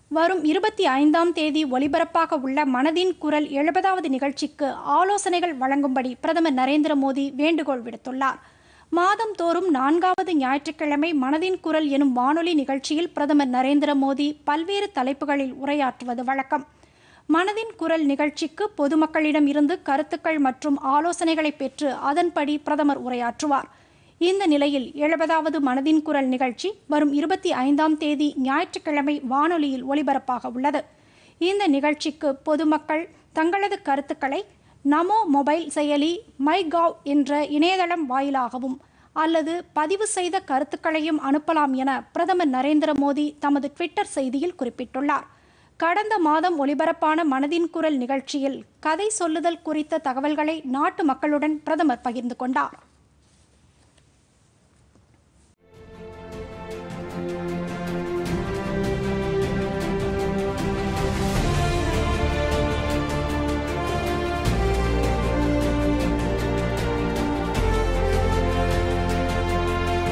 வரும் இருபத்தி ஐந்தாம் தேதி ஒலிபரப்பாக உள்ள மனதின் குரல் எழுபதாவது நிகழ்ச்சிக்கு ஆலோசனைகள் வழங்கும்படி பிரதமர் நரேந்திர மோடி வேண்டுகோள் விடுத்துள்ளார் மாதந்தோறும் நான்காவது ஞாயிற்றுக்கிழமை மனதின் குரல் எனும் வானொலி நிகழ்ச்சியில் பிரதமர் நரேந்திர மோடி பல்வேறு தலைப்புகளில் உரையாற்றுவது வழக்கம் மனதின் குரல் நிகழ்ச்சிக்கு பொதுமக்களிடம் இருந்து கருத்துக்கள் மற்றும் ஆலோசனைகளை பெற்று அதன்படி பிரதமர் உரையாற்றுவார் இந்த நிலையில் எழுபதாவது மனதின் குரல் நிகழ்ச்சி வரும் இருபத்தி ஐந்தாம் தேதி ஞாயிற்றுக்கிழமை வானொலியில் ஒலிபரப்பாக உள்ளது இந்த நிகழ்ச்சிக்கு பொதுமக்கள் தங்களது கருத்துக்களை நமோ மொபைல் செயலி மை காவ் என்ற இணையதளம் வாயிலாகவும் அல்லது பதிவு செய்த கருத்துக்களையும் அனுப்பலாம் என பிரதமர் நரேந்திர மோடி தமது ட்விட்டர் செய்தியில் குறிப்பிட்டுள்ளார் கடந்த மாதம் ஒலிபரப்பான மனதின் குரல் நிகழ்ச்சியில் கதை சொல்லுதல் குறித்த தகவல்களை நாட்டு மக்களுடன் பிரதமர் பகிர்ந்து கொண்டார்